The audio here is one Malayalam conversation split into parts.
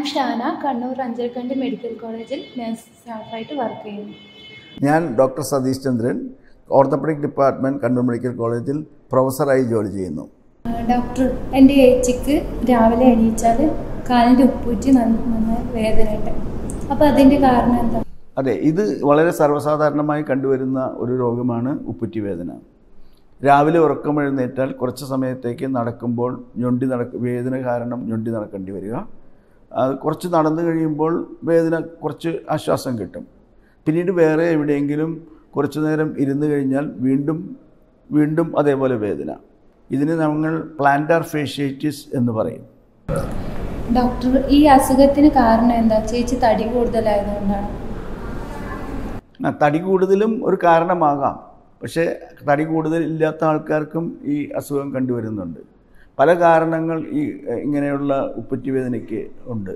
ഷാന കണ്ണൂർ അഞ്ചരക്കണ്ടി മെഡിക്കൽ കോളേജിൽ നഴ്സ് സ്റ്റാഫായിട്ട് വർക്ക് ചെയ്യുന്നു ഞാൻ doctor Satheesh Chandran orthopaedic department Kannur medical കോളേജിൽ പ്രൊഫസറായി ജോലി ചെയ്യുന്നു ആ, ഡോക്ടർ എൻ്റെ ഏച്ചിക്ക് രാവിലെ എണീച്ചാൽ കാലിൻ്റെ ഉപ്പൂറ്റി നല്ല നന്നായി വേദനയുണ്ട് അപ്പോൾ അതിൻ്റെ കാരണം എന്താ അതെ ഇത് വളരെ സർവ്വസാധാരണമായി കണ്ടുവരുന്ന ഒരു രോഗമാണ് ഉപ്പുറ്റി വേദന രാവിലെ ഉറക്കമെഴുന്നേറ്റാൽ കുറച്ച് സമയത്തേക്ക് നടക്കുമ്പോൾ ഞൊണ്ടി നടക്ക വേദന കാരണം ഞൊണ്ടി നടക്കേണ്ടി വരിക അത് കുറച്ച് നടന്നു കഴിയുമ്പോൾ വേദന കുറച്ച് ആശ്വാസം കിട്ടും പിന്നീട് വേറെ എവിടെയെങ്കിലും കുറച്ചു നേരം ഇരുന്ന് കഴിഞ്ഞാൽ വീണ്ടും വീണ്ടും അതേപോലെ വേദന ഇതിന് നമ്മൾ പ്ലാന്റാർ ഫേഷ്യേറ്റിസ് എന്ന് പറയും ഡോക്ടർ ഈ അസുഖത്തിന് കാരണം എന്താ ചേച്ചി തടി കൂടുതലായതുകൊണ്ടാണ് ആ, തടി കൂടുതലും ഒരു കാരണമാകാം പക്ഷേ തടി കൂടുതൽ ഇല്ലാത്ത ആൾക്കാർക്കും ഈ അസുഖം കണ്ടുവരുന്നുണ്ട് പല കാരണങ്ങൾ ഈ എഹ്, ഇങ്ങനെയുള്ള ഉപ്പറ്റി വേദനയ്ക്ക് ഉണ്ട്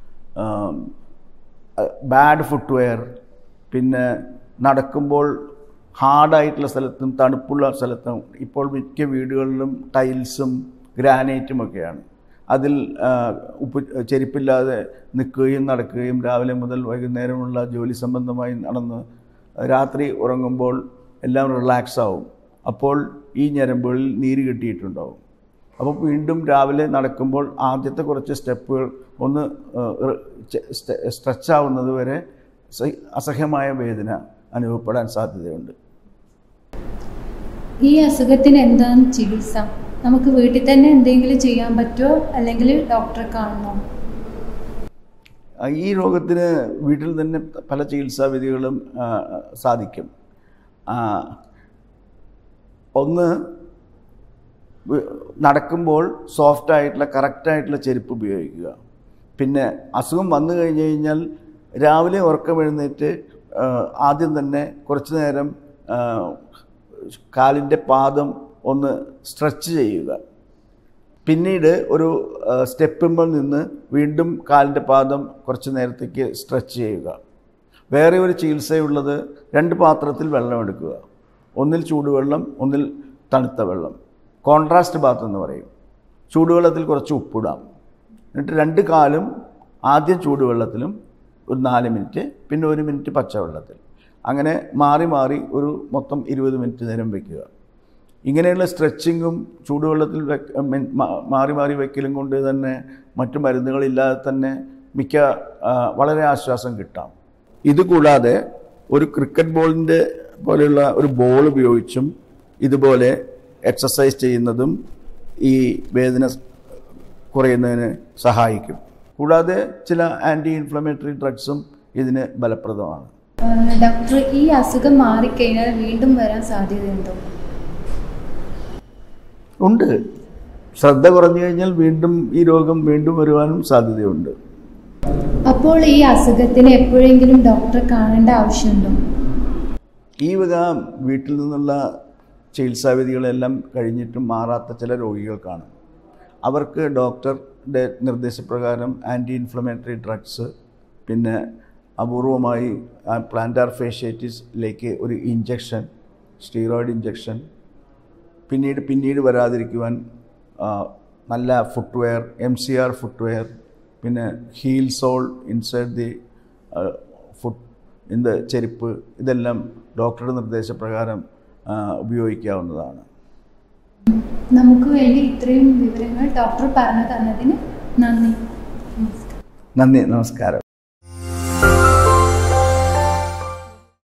ബാഡ് ഫുട്വെയർ പിന്നെ നടക്കുമ്പോൾ ഹാർഡായിട്ടുള്ള സ്ഥലത്തും തണുപ്പുള്ള സ്ഥലത്തും ഇപ്പോൾ മിക്ക വീടുകളിലും ടൈൽസും ഗ്രാനൈറ്റും ഒക്കെയാണ് അതിൽ ആ, ഉപ്പ് ചെരുപ്പില്ലാതെ നിൽക്കുകയും നടക്കുകയും രാവിലെ മുതൽ വൈകുന്നേരമുള്ള ജോലി സംബന്ധമായി നടന്ന് രാത്രി ഉറങ്ങുമ്പോൾ എല്ലാം റിലാക്സ് ആവും അപ്പോൾ ഈ ഞരമ്പുകളിൽ നീര് കെട്ടിയിട്ടുണ്ടാവും അപ്പോൾ വീണ്ടും രാവിലെ നടക്കുമ്പോൾ ആദ്യത്തെ കുറച്ച് സ്റ്റെപ്പുകൾ ഒന്ന് സ്ട്രെച്ച് ആവുന്നത് വരെ സ- അസഹ്യമായ വേദന അനുഭവപ്പെടാൻ സാധ്യതയുണ്ട് ഈ അസുഖത്തിന് എന്താണ് ചികിത്സ നമുക്ക് വീട്ടിൽ തന്നെ എന്തെങ്കിലും ചെയ്യാൻ പറ്റുമോ അല്ലെങ്കിൽ ഡോക്ടറെ കാണണോ ആ, ഈ രോഗത്തിന് വീട്ടിൽ തന്നെ പല ചികിത്സാ വിധികളും ആ, സാധിക്കും ആ, ഒന്ന് വി- നടക്കുമ്പോൾ സോഫ്റ്റ് ആയിട്ടുള്ള കറക്റ്റ് ആയിട്ടുള്ള ചെരുപ്പ് ഉപയോഗിക്കുക പിന്നെ അസുഖം വന്നു കഴിഞ്ഞ് കഴിഞ്ഞാൽ രാവിലെ ഉറക്കം എഴുന്നേറ്റ് ആ, ആദ്യം തന്നെ കുറച്ച് നേരം ആ, കാലിൻ്റെ പാദം ഒന്ന് സ്ട്രെച്ച് ചെയ്യുക പിന്നീട് ഒരു സ്റ്റെപ്പുമ്പോൾ നിന്ന് വീണ്ടും കാലിൻ്റെ പാദം കുറച്ച് നേരത്തേക്ക് സ്ട്രെച്ച് ചെയ്യുക വേറെ ഒരു ചികിത്സയുള്ളത് രണ്ട് പാത്രത്തിൽ വെള്ളം എടുക്കുക ഒന്നിൽ ചൂടുവെള്ളം ഒന്നിൽ തണുത്ത വെള്ളം കോൺട്രാസ്റ്റ് ബാത്ത് എന്ന് പറയും ചൂടുവെള്ളത്തിൽ കുറച്ച് ഉപ്പിടാം എന്നിട്ട് രണ്ട് കാലും ആദ്യം ചൂടുവെള്ളത്തിലും ഒരു നാല് മിനിറ്റ് പിന്നെ ഒരു മിനിറ്റ് പച്ചവെള്ളത്തിൽ അങ്ങനെ മാറി മാറി ഒരു മൊത്തം ഇരുപത് മിനിറ്റ് നേരം വയ്ക്കുക ഇങ്ങനെയുള്ള സ്ട്രെച്ചിങ്ങും ചൂടുവെള്ളത്തിൽ വെക്ക മീൻ മാ- മാറി മാറി വെക്കലും കൊണ്ട് തന്നെ മറ്റു മരുന്നുകളില്ലാതെ തന്നെ മിക്ക ആ, വളരെ ആശ്വാസം കിട്ടാം ഇതുകൂടാതെ ഒരു ക്രിക്കറ്റ് ബോളിൻ്റെ പോലെയുള്ള ഒരു ബോൾ ഉപയോഗിച്ചും ഇതുപോലെ എക്സസൈസ് ചെയ്യുന്നതും ഈ വേദന കുറയുന്നതിന് സഹായിക്കും കൂടാതെ ചില ആൻറ്റി ഇൻഫ്ലമേറ്ററി ഡ്രഗ്സും ഇതിന് ഫലപ്രദമാണ് ആ, ഡോക്ടർ ഈ അസുഖം മാറിക്കഴിഞ്ഞാൽ വീണ്ടും വരാൻ സാധ്യതയുണ്ടോ ഉണ്ട് ശ്രദ്ധ കുറഞ്ഞു കഴിഞ്ഞാൽ വീണ്ടും ഈ രോഗം വീണ്ടും വരുവാനും സാധ്യതയുണ്ട് അപ്പോൾ ഈ അസുഖത്തിന് എപ്പോഴെങ്കിലും ഡോക്ടറെ കാണേണ്ട ആവശ്യമുണ്ടോ ഈ വക വീട്ടിൽ നിന്നുള്ള ചികിത്സാവിധികളെല്ലാം കഴിഞ്ഞിട്ടും മാറാത്ത ചില രോഗികൾ കാണും അവർക്ക് ഡോക്ടറുടെ നിർദ്ദേശപ്രകാരം ആൻറ്റി ഇൻഫ്ലമേറ്ററി ഡ്രഗ്സ് പിന്നെ അപൂർവമായി പ്ലാന്റാർ ഫേഷ്യേറ്റിസിലേക്ക് ഒരു ഇഞ്ചക്ഷൻ സ്റ്റീറോയിഡ് ഇഞ്ചക്ഷൻ പിന്നീട് പിന്നീട് വരാതിരിക്കുവാൻ ആ, നല്ല footwear M C R footwear പിന്നെ heel sole inside the foot ഇന്ത് ചെരുപ്പ് ഇതെല്ലാം ഡോക്ടറുടെ നിർദ്ദേശപ്രകാരം ആ, ഉപയോഗിക്കാവുന്നതാണ് നമുക്ക് വേണ്ടി ഇത്രയും വിവരങ്ങൾ ഡോക്ടർ പറഞ്ഞു തന്നതിന് നന്ദി നമസ്കാരം നന്ദി നമസ്കാരം